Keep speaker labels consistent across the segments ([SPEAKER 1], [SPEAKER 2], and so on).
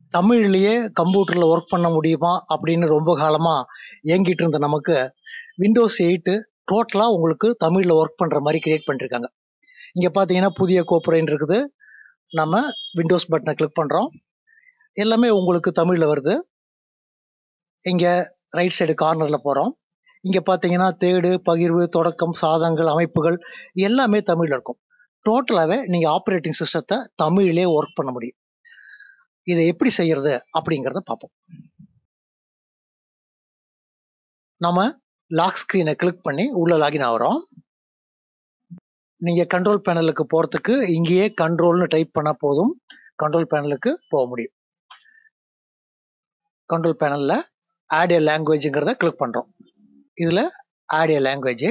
[SPEAKER 1] தமிழ்லயே கம்ப்யூட்டர்ல ஒர்க் பண்ண முடியுமா அப்படின்னு ரொம்ப காலமா ஏங்கிட்டு இருந்த நமக்கு விண்டோஸ் எயிட்டு டோட்டலா உங்களுக்கு தமிழ்ல ஒர்க் பண்ற மாதிரி கிரியேட் பண்ணிருக்காங்க இங்க பாத்தீங்கன்னா புதிய கோப்புரைன்னு இருக்குது நம்ம விண்டோஸ் பட்டனை கிளிக் பண்றோம் எல்லாமே உங்களுக்கு தமிழ்ல வருது இங்க ரைட் சைடு கார்னர்ல போறோம் இங்க பாத்தீங்கன்னா தேடு பகிர்வு தொடக்கம் சாதங்கள் அமைப்புகள் எல்லாமே தமிழ்ல இருக்கும் டோட்டலாவே நீங்க ஆப்ரேட்டிங் சிஸ்டத்தை தமிழ்லயே ஒர்க் பண்ண முடியும் இதை எப்படி செய்யறது அப்படிங்கிறத பார்ப்போம் நம்ம லாக் ஸ்கிரீனை கிளிக் பண்ணி உள்ள லாகின் ஆகிறோம் நீங்க கண்ட்ரோல் பேனலுக்கு போறதுக்கு இங்கேயே கண்ட்ரோல்னு டைப் பண்ணா போதும் கண்ட்ரோல் பேனலுக்கு போக முடியும் கண்ட்ரோல் பேனல்ல ஆட் ஏ லாங்குவேஜ்ங்கிறத கிளிக் பண்றோம் இதுல ஆட் ஏ லாங்குவேஜ்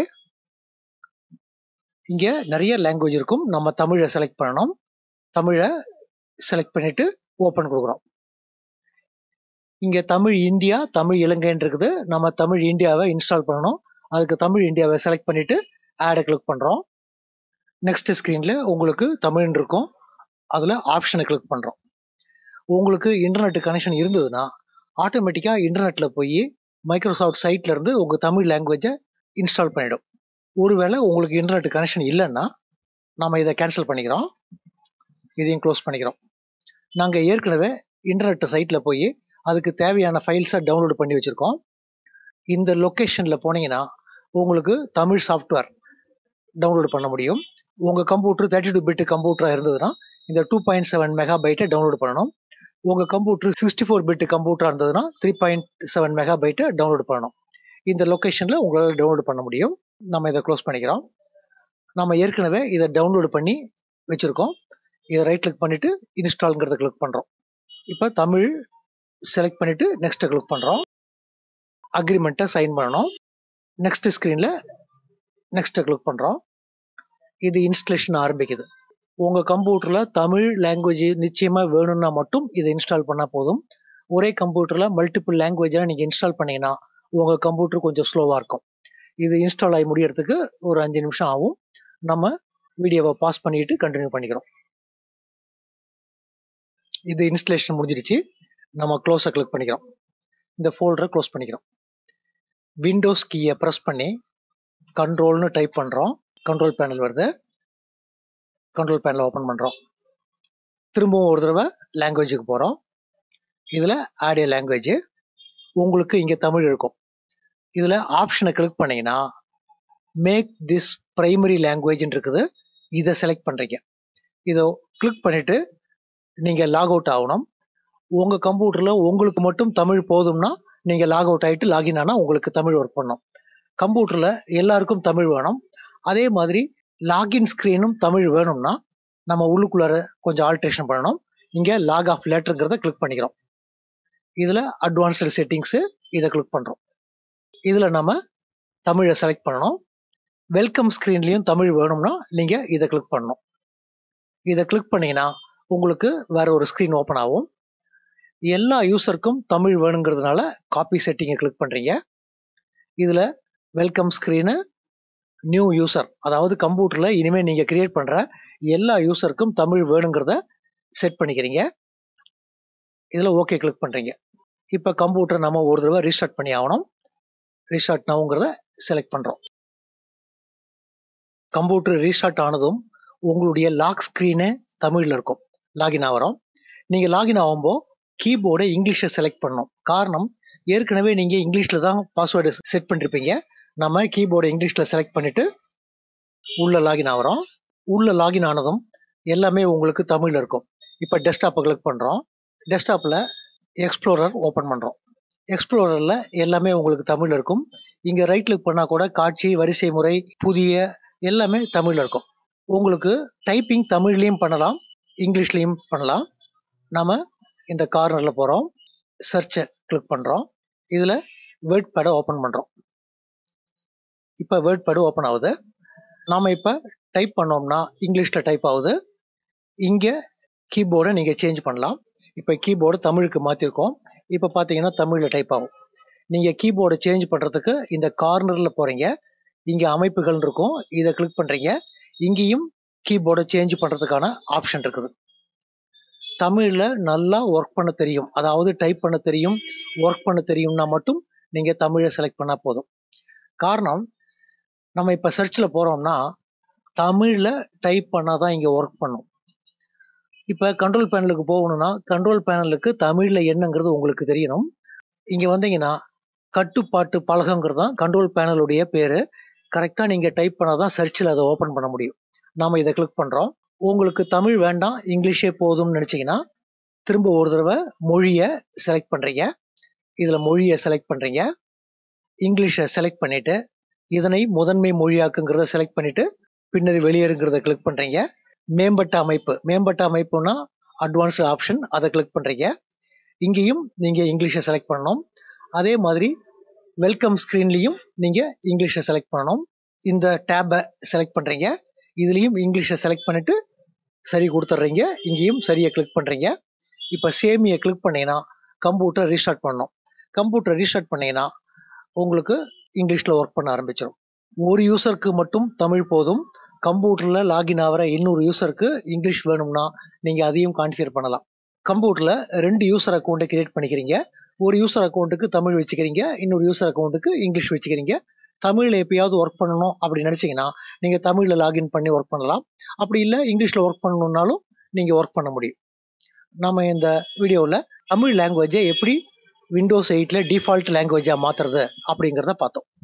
[SPEAKER 1] இங்க நிறைய லாங்குவேஜ் இருக்கும் நம்ம தமிழை செலக்ட் பண்ணணும் தமிழை செலக்ட் பண்ணிட்டு ஓப்பன் கொடுக்குறோம் இங்க தமிழ் இந்தியா தமிழ் இலங்கைன்னு இருக்குது நம்ம தமிழ் இந்தியாவை இன்ஸ்டால் பண்ணணும் அதுக்கு தமிழ் இந்தியாவை செலக்ட் பண்ணிட்டு ஆடை கிளிக் பண்றோம் நெக்ஸ்ட் ஸ்க்ரீன்ல உங்களுக்கு தமிழ் இருக்கும் அதுல ஆப்ஷனை கிளிக் பண்றோம் உங்களுக்கு இன்டர்நெட் கனெக்ஷன் இருந்ததுன்னா ஆட்டோமேட்டிக்கா இன்டர்நெட்ல போய் மைக்ரோசாஃப்ட் சைட்ல இருந்து உங்க தமிழ் லாங்குவேஜை இன்ஸ்டால் பண்ணிடும் ஒருவேளை உங்களுக்கு இன்டர்நெட் கனெக்ஷன் இல்லைன்னா நம்ம இதை கேன்சல் பண்ணிக்கிறோம் இதையும் க்ளோஸ் பண்ணிக்கிறோம் நாங்கள் ஏற்கனவே இன்டர்நெட் சைட்டில் போய் அதுக்கு தேவையான ஃபைல்ஸை டவுன்லோட் பண்ணி வச்சுருக்கோம் இந்த லொக்கேஷனில் போனீங்கன்னா உங்களுக்கு தமிழ் சாஃப்ட்வேர் டவுன்லோட் பண்ண முடியும் உங்கள் கம்ப்யூட்டர் தேர்ட்டி டூ பிட் கம்ப்யூட்டராக இருந்ததுன்னா இந்த டூ பாயிண்ட் செவன் மெகா பைட்டை டவுன்லோட் பண்ணணும் உங்கள் கம்ப்யூட்டர் சிக்ஸ்டி ஃபோர் பிட் கம்ப்யூட்டராக இருந்ததுன்னா த்ரீ பாயிண்ட் செவன் மெகா பைட்டை டவுன்லோட் பண்ணணும் இந்த லொக்கேஷனில் உங்களால் டவுன்லோட் பண்ண முடியும் நம்ம இதை க்ளோஸ் பண்ணிக்கிறோம் நம்ம ஏற்கனவே இதை டவுன்லோட் பண்ணி வச்சுருக்கோம் இதை ரைட் கிளிக் பண்ணிவிட்டு இன்ஸ்டால்ங்கிறத கிளிக் பண்ணுறோம் இப்போ தமிழ் செலக்ட் பண்ணிவிட்டு நெக்ஸ்ட்டை கிளிக் பண்ணுறோம் அக்ரிமெண்ட்டை சைன் பண்ணணும் நெக்ஸ்ட் ஸ்க்ரீனில் நெக்ஸ்ட்டை கிளிக் பண்ணுறோம் இது இன்ஸ்டலேஷன் ஆரம்பிக்குது உங்கள் கம்ப்யூட்டரில் தமிழ் லாங்குவேஜ் நிச்சயமாக வேணும்னா மட்டும் இதை இன்ஸ்டால் பண்ணால் போதும் ஒரே கம்ப்யூட்டரில் மல்டிபிள் லாங்குவேஜெலாம் நீங்கள் இன்ஸ்டால் பண்ணீங்கன்னா உங்கள் கம்ப்யூட்டர் கொஞ்சம் ஸ்லோவாக இருக்கும் இது இன்ஸ்டால் ஆகி முடியறதுக்கு ஒரு அஞ்சு நிமிஷம் ஆகும் நம்ம வீடியோவை பாஸ் பண்ணிட்டு கண்டினியூ பண்ணிக்கிறோம் இது இன்ஸ்டலேஷன் முடிஞ்சிருச்சு நம்ம க்ளோஸை கிளிக் பண்ணிக்கிறோம் இந்த ஃபோல்டரை க்ளோஸ் பண்ணிக்கிறோம் விண்டோஸ் கீயை ப்ரெஸ் பண்ணி கண்ட்ரோல்னு டைப் பண்ணுறோம் கண்ட்ரோல் பேனல் வருது கண்ட்ரோல் பேனலை ஓப்பன் பண்ணுறோம் திரும்பவும் ஒரு தடவை லாங்குவேஜுக்கு போகிறோம் இதில் ஆடியோ லாங்குவேஜ் உங்களுக்கு இங்கே தமிழ் இருக்கும் இதில் ஆப்ஷனை கிளிக் பண்ணீங்கன்னா மேக் திஸ் பிரைமரி லாங்குவேஜ்னு இருக்குது இதை செலக்ட் பண்ணுறீங்க இதை கிளிக் பண்ணிவிட்டு நீங்கள் லாக் அவுட் ஆகணும் உங்கள் கம்ப்யூட்டரில் உங்களுக்கு மட்டும் தமிழ் போதும்னா நீங்கள் லாக் அவுட் ஆகிட்டு லாகின் ஆனால் உங்களுக்கு தமிழ் ஒர்க் பண்ணும் கம்ப்யூட்டரில் எல்லாருக்கும் தமிழ் வேணும் அதே மாதிரி லாகின் ஸ்க்ரீனும் தமிழ் வேணும்னா நம்ம உள்ளுக்குள்ளார கொஞ்சம் ஆல்ட்ரேஷன் பண்ணணும் இங்கே லாக் ஆஃப் லேட்டருங்கிறத கிளிக் பண்ணிக்கிறோம் இதில் அட்வான்ஸ்டு செட்டிங்ஸு இதை கிளிக் பண்ணுறோம் இதில் நம்ம தமிழை செலக்ட் பண்ணணும் வெல்கம் ஸ்க்ரீன்லேயும் தமிழ் வேணும்னா நீங்கள் இதை கிளிக் பண்ணணும் இதை கிளிக் பண்ணீங்கன்னா உங்களுக்கு வேற ஒரு ஸ்க்ரீன் ஓப்பன் ஆகும் எல்லா யூசருக்கும் தமிழ் வேணுங்கிறதுனால காப்பி செட்டிங்கை கிளிக் பண்ணுறீங்க இதில் வெல்கம் ஸ்க்ரீனு நியூ யூசர் அதாவது கம்ப்யூட்டரில் இனிமேல் நீங்கள் கிரியேட் பண்ணுற எல்லா யூசருக்கும் தமிழ் வேணுங்கிறத செட் பண்ணிக்கிறீங்க இதில் ஓகே கிளிக் பண்ணுறீங்க இப்போ கம்ப்யூட்டர் நம்ம ஒரு தடவை ரீஸ்டார்ட் பண்ணி ஆகணும் ரீஸ்டார்ட் நவுங்கிறத செலக்ட் பண்ணுறோம் கம்ப்யூட்டர் ரீஸ்டார்ட் ஆனதும் உங்களுடைய லாக் ஸ்க்ரீனு தமிழில் இருக்கும் லாகின் ஆகிறோம் நீங்கள் லாகின் ஆகும்போது கீபோர்டை இங்கிலீஷை செலக்ட் பண்ணணும் காரணம் ஏற்கனவே நீங்கள் இங்கிலீஷில் தான் பாஸ்வேர்டு செட் பண்ணிருப்பீங்க நம்ம கீபோர்டை இங்கிலீஷில் செலக்ட் பண்ணிவிட்டு உள்ளே லாகின் ஆகிறோம் உள்ளே லாகின் ஆனதும் எல்லாமே உங்களுக்கு தமிழில் இருக்கும் இப்போ டெஸ்க்டாப்பை கிளிக் பண்ணுறோம் டெஸ்க்டாப்பில் எக்ஸ்ப்ளோரர் ஓப்பன் பண்ணுறோம் எக்ஸ்ப்ளோரரில் எல்லாமே உங்களுக்கு தமிழில் இருக்கும் இங்கே ரைட் கிளிக் பண்ணால் கூட காட்சி வரிசை முறை புதிய எல்லாமே தமிழில் இருக்கும் உங்களுக்கு டைப்பிங் தமிழ்லேயும் பண்ணலாம் இங்கிலீஷ்லேயும் பண்ணலாம் நம்ம இந்த கார்னரில் போகிறோம் சர்ச்சை கிளிக் பண்ணுறோம் இதில் வேர்ட் பேடை ஓப்பன் பண்ணுறோம் இப்போ வேர்ட் பேடு ஓப்பன் ஆகுது நாம் இப்போ டைப் பண்ணோம்னா இங்கிலீஷில் டைப் ஆகுது இங்கே கீபோர்டை நீங்கள் சேஞ்ச் பண்ணலாம் இப்போ கீபோர்டு தமிழுக்கு மாற்றிருக்கோம் இப்போ பார்த்தீங்கன்னா தமிழில் டைப் ஆகும் நீங்கள் கீபோர்டை சேஞ்ச் பண்ணுறதுக்கு இந்த கார்னரில் போகிறீங்க இங்கே அமைப்புகள் இருக்கும் இதை கிளிக் பண்ணுறீங்க இங்கேயும் கீபோர்டை சேஞ்ச் பண்ணுறதுக்கான ஆப்ஷன் இருக்குது தமிழில் நல்லா ஒர்க் பண்ண தெரியும் அதாவது டைப் பண்ண தெரியும் ஒர்க் பண்ண தெரியும்னா மட்டும் நீங்கள் தமிழை செலக்ட் பண்ணால் போதும் காரணம் நம்ம இப்போ சர்ச்சில் போகிறோம்னா தமிழில் டைப் பண்ணால் தான் இங்கே ஒர்க் பண்ணும் இப்போ கண்ட்ரோல் பேனலுக்கு போகணும்னா கண்ட்ரோல் பேனலுக்கு தமிழில் என்னங்கிறது உங்களுக்கு தெரியணும் இங்கே வந்தீங்கன்னா கட்டுப்பாட்டு பலகங்கிறது தான் கண்ட்ரோல் பேனலுடைய பேர் கரெக்டாக நீங்கள் டைப் பண்ணால் தான் சர்ச்சில் அதை ஓப்பன் பண்ண முடியும் நாம் இதை கிளிக் பண்ணுறோம் உங்களுக்கு தமிழ் வேண்டாம் இங்கிலீஷே போதும்னு நினச்சிங்கன்னா திரும்ப ஒரு தடவை மொழியை செலக்ட் பண்ணுறீங்க இதில் மொழியை செலக்ட் பண்ணுறீங்க இங்கிலீஷை செலக்ட் பண்ணிவிட்டு இதனை முதன்மை மொழியாக்குங்கிறத செலக்ட் பண்ணிவிட்டு பின்னர் வெளியேறுங்கிறத கிளிக் பண்ணுறீங்க மேம்பட்ட அமைப்பு மேம்பட்ட அமைப்புனா அட்வான்ஸ்டு ஆப்ஷன் அதை கிளிக் பண்ணுறீங்க இங்கேயும் நீங்கள் இங்கிலீஷை செலக்ட் பண்ணணும் அதே மாதிரி வெல்கம் ஸ்க்ரீன்லேயும் நீங்கள் இங்கிலீஷை செலக்ட் பண்ணணும் இந்த டேப்பை செலக்ட் பண்ணுறீங்க இதுலேயும் இங்கிலீஷை செலக்ட் பண்ணிவிட்டு சரி கொடுத்துட்றீங்க இங்கேயும் சரியை கிளிக் பண்ணுறீங்க இப்போ சேமியை கிளிக் பண்ணீங்கன்னா கம்ப்யூட்டர் ரீஸ்டார்ட் பண்ணணும் கம்ப்யூட்டர் ரீஸ்டார்ட் பண்ணீங்கன்னா உங்களுக்கு இங்கிலீஷில் ஒர்க் பண்ண ஆரம்பிச்சிடும் ஒரு யூசருக்கு மட்டும் தமிழ் போதும் கம்ப்யூட்டரில் லாகின் ஆகிற இன்னொரு யூசருக்கு இங்கிலீஷ் வேணும்னா நீங்கள் அதையும் கான்ஃபிகர் பண்ணலாம் கம்ப்யூட்டரில் ரெண்டு யூசர் அக்கௌண்ட்டை கிரியேட் பண்ணிக்கிறீங்க ஒரு யூசர் அக்கௌண்ட்டுக்கு தமிழ் வச்சுக்கிறீங்க இன்னொரு யூசர் அக்கௌண்ட்டுக்கு இங்கிலீஷ் வச்சுக்கிறீங்க தமிழில் எப்பயாவது ஒர்க் பண்ணணும் அப்படி நினச்சிங்கன்னா நீங்கள் தமிழில் லாகின் பண்ணி ஒர்க் பண்ணலாம் அப்படி இல்லை இங்கிலீஷில் ஒர்க் பண்ணணுன்னாலும் நீங்கள் ஒர்க் பண்ண முடியும் நம்ம இந்த வீடியோவில் தமிழ் லாங்குவேஜை எப்படி விண்டோஸ் எயிட்டில் டிஃபால்ட் லாங்குவேஜாக மாற்றுறது அப்படிங்கிறத பார்த்தோம்